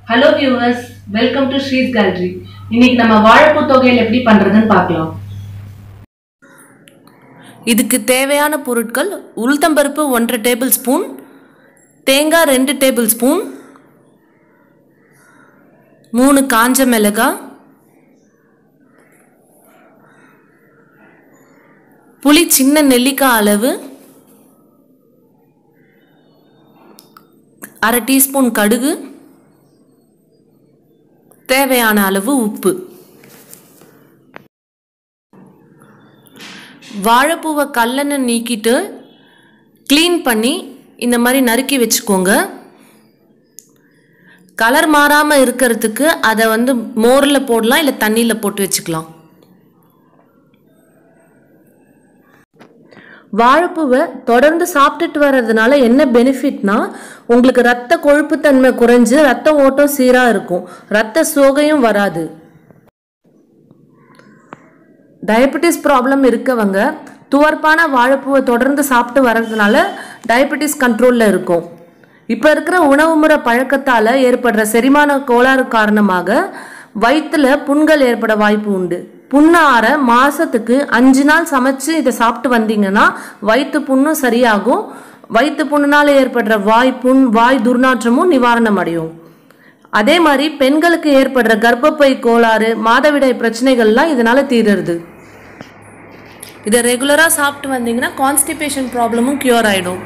hello viewers welcome to Sri's gallery இன்னைக்கு நம்ம வாழைப்பூ தொகையில் எப்படி பண்றதுன்னு பார்க்கலாம் இதுக்கு தேவையான பொருட்கள் உளுத்தம்பருப்பு ஒன்றரை டேபிள் ஸ்பூன் தேங்காய் ரெண்டு டேபிள் ஸ்பூன் மூணு காஞ்ச மிளகாய் புளி சின்ன நெல்லிக்காய் அளவு அரை டீஸ்பூன் கடுகு தேவையான அளவு உப்பு வாழைப்பூவை கல்லெண்ணெய் நீக்கிட்டு க்ளீன் பண்ணி இந்த மாதிரி நறுக்கி வச்சுக்கோங்க கலர் மாறாமல் இருக்கிறதுக்கு அதை வந்து மோரில் போடலாம் இல்லை தண்ணியில் போட்டு வச்சுக்கலாம் வாழைப்பூவை தொடர்ந்து சாப்பிட்டுட்டு வர்றதுனால என்ன பெனிஃபிட்னா உங்களுக்கு ரத்த கொழுப்புத்தன்மை குறைஞ்சு ரத்த ஓட்டம் சீராக இருக்கும் ரத்த சோகையும் வராது டயபெட்டிஸ் ப்ராப்ளம் இருக்கவங்க துவர்ப்பான வாழைப்பூவை தொடர்ந்து சாப்பிட்டு வர்றதுனால டயபெட்டிஸ் கண்ட்ரோலில் இருக்கும் இப்போ இருக்கிற உணவு முறை பழக்கத்தால் ஏற்படுற செரிமான கோளாறு காரணமாக வயிற்றுல புண்கள் ஏற்பட வாய்ப்பு உண்டு புண்ணு ஆற மாதத்துக்கு அஞ்சு நாள் சமைச்சு இதை சாப்பிட்டு வந்தீங்கன்னா வயிற்று புண்ணும் சரியாகும் வயிற்று புண்ணுனால ஏற்படுற வாய் புண் வாய் துர்நாற்றமும் நிவாரணம் அடையும் அதே மாதிரி பெண்களுக்கு ஏற்படுற கர்ப்பப்பை கோளாறு மாதவிடாய் பிரச்சனைகள்லாம் இதனால தீருறது இதை ரெகுலராக சாப்பிட்டு வந்தீங்கன்னா கான்ஸ்டிபேஷன் ப்ராப்ளமும் க்யூர் ஆகிடும்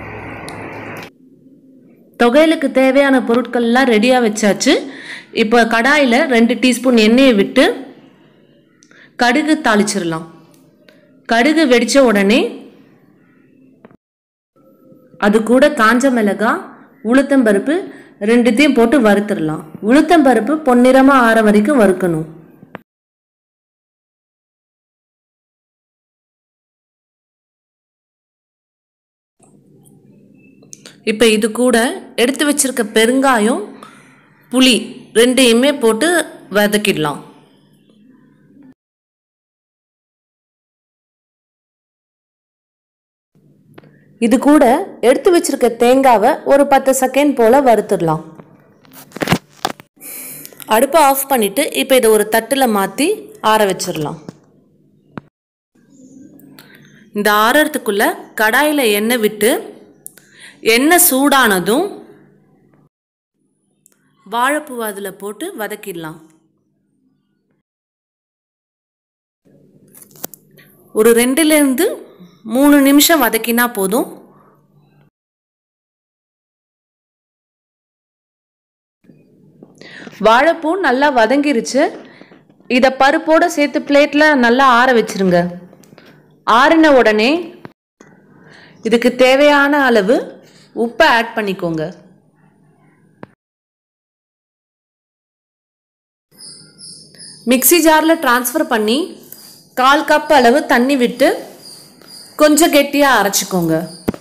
தொகையலுக்கு தேவையான பொருட்கள்லாம் ரெடியாக வச்சாச்சு இப்போ கடாயில் ரெண்டு டீஸ்பூன் எண்ணெயை விட்டு கடுகு தாளிச்சிடலாம் கடுகு வெடித்த உடனே அது கூட காஞ்ச மிளகாய் உளுத்தம்பருப்பு ரெண்டுத்தையும் போட்டு வறுத்துடலாம் உளுத்தம்பருப்பு பொன்னிறமாக ஆற வரைக்கும் வறுக்கணும் இப்போ இது கூட எடுத்து வச்சிருக்க பெருங்காயம் புளி ரெண்டையுமே போட்டு வதக்கிடலாம் இது கூட எடுத்து வச்சிருக்க தேங்காவை ஒரு பத்து செகண்ட் போல் வறுத்துடலாம் அடுப்பை ஆஃப் பண்ணிவிட்டு இப்போ இதை ஒரு தட்டில் மாற்றி ஆற வச்சிடலாம் இந்த ஆறறதுக்குள்ளே கடாயில் எண்ணெய் விட்டு எண்ணெய் சூடானதும் வாழைப்பூ அதில் போட்டு வதக்கிடலாம் ஒரு ரெண்டுலேருந்து மூணு நிமிஷம் வதக்கினா போதும் வாழைப்பூ நல்லா வதங்கிருச்சு இதை பருப்போடு சேர்த்து பிளேட்டில் நல்லா ஆற வச்சிருங்க ஆறின உடனே இதுக்கு தேவையான அளவு உப்பை ஆட் பண்ணிக்கோங்க மிக்சி ஜாரில் ட்ரான்ஸ்ஃபர் பண்ணி கால் கப் அளவு தண்ணி விட்டு கொஞ்சம் கெட்டியாக அரைச்சிக்கோங்க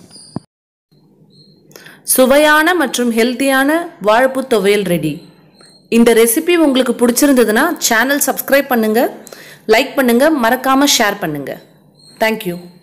சுவையான மற்றும் ஹெல்த்தியான வாழைப்பூ துவையல் ரெடி இந்த ரெசிபி உங்களுக்கு பிடிச்சிருந்ததுன்னா சேனல் சப்ஸ்கிரைப் பண்ணுங்கள் லைக் பண்ணுங்கள் மறக்காமல் ஷேர் பண்ணுங்கள் தேங்க்யூ